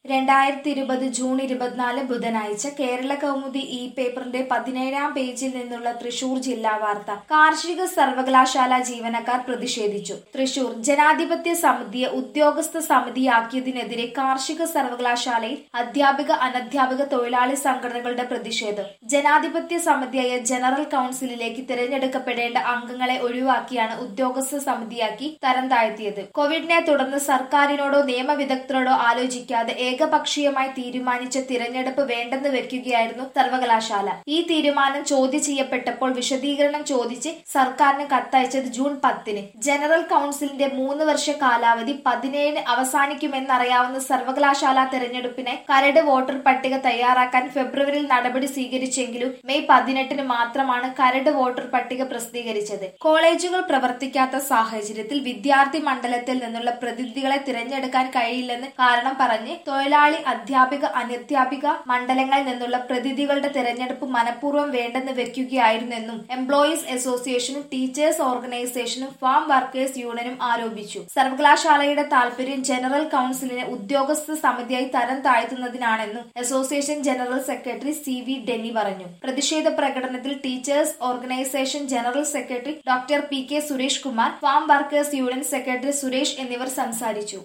രണ്ടായിരത്തി ഇരുപത് ജൂൺ ഇരുപത്തിനാല് ബുധനാഴ്ച കേരള കൗമുദി ഇ പേപ്പറിന്റെ പതിനേഴാം പേജിൽ നിന്നുള്ള തൃശൂർ ജില്ലാ വാർത്ത കാർഷിക സർവകലാശാല ജീവനക്കാർ പ്രതിഷേധിച്ചു തൃശൂർ ജനാധിപത്യ സമിതിയെ ഉദ്യോഗസ്ഥ സമിതിയാക്കിയതിനെതിരെ കാർഷിക സർവകലാശാലയിൽ അധ്യാപിക അനധ്യാപിക തൊഴിലാളി സംഘടനകളുടെ പ്രതിഷേധം ജനാധിപത്യ സമിതിയായ ജനറൽ കൌൺസിലിലേക്ക് തിരഞ്ഞെടുക്കപ്പെടേണ്ട അംഗങ്ങളെ ഒഴിവാക്കിയാണ് ഉദ്യോഗസ്ഥ സമിതിയാക്കി തരം താഴ്ത്തിയത് കോവിഡിനെ തുടർന്ന് സർക്കാരിനോടോ നിയമവിദഗ്ധരോടോ ആലോചിക്കാതെ ഏകപക്ഷീയമായി തീരുമാനിച്ച തിരഞ്ഞെടുപ്പ് വേണ്ടെന്ന് വെക്കുകയായിരുന്നു സർവകലാശാല ഈ തീരുമാനം ചോദ്യം ചെയ്യപ്പെട്ടപ്പോൾ വിശദീകരണം ചോദിച്ച് സർക്കാരിന് കത്തയച്ചത് ജൂൺ പത്തിന് ജനറൽ കൌൺസിലിന്റെ മൂന്ന് വർഷ കാലാവധി പതിനേഴിന് അവസാനിക്കുമെന്നറിയാവുന്ന സർവകലാശാല തെരഞ്ഞെടുപ്പിനെ കരട് വോട്ടർ പട്ടിക തയ്യാറാക്കാൻ ഫെബ്രുവരിയിൽ നടപടി സ്വീകരിച്ചെങ്കിലും മെയ് പതിനെട്ടിന് മാത്രമാണ് കരട് വോട്ടർ പട്ടിക പ്രസിദ്ധീകരിച്ചത് കോളേജുകൾ പ്രവർത്തിക്കാത്ത സാഹചര്യത്തിൽ വിദ്യാർത്ഥി മണ്ഡലത്തിൽ നിന്നുള്ള പ്രതിനിധികളെ തിരഞ്ഞെടുക്കാൻ കഴിയില്ലെന്ന് കാരണം പറഞ്ഞ് തൊഴിലാളി അധ്യാപിക അനധ്യാപിക മണ്ഡലങ്ങളിൽ നിന്നുള്ള പ്രതിനിധികളുടെ തെരഞ്ഞെടുപ്പ് മനഃപൂർവ്വം വേണ്ടെന്ന് വെക്കുകയായിരുന്നെന്നും എംപ്ലോയീസ് അസോസിയേഷനും ടീച്ചേഴ്സ് ഓർഗനൈസേഷനും ഫാം വർക്കേഴ്സ് യൂണിയനും ആരോപിച്ചു സർവകലാശാലയുടെ താൽപര്യം ജനറൽ കൌൺസിലിനെ ഉദ്യോഗസ്ഥ സമിതിയായി തരം താഴ്ത്തുന്നതിനാണെന്നും association general secretary C V Denny പറഞ്ഞു പ്രതിഷേധ പ്രകടനത്തിൽ teachers organisation general secretary doctor P K Suresh Kumar farm workers union secretary Suresh എന്നിവർ സംസാരിച്ചു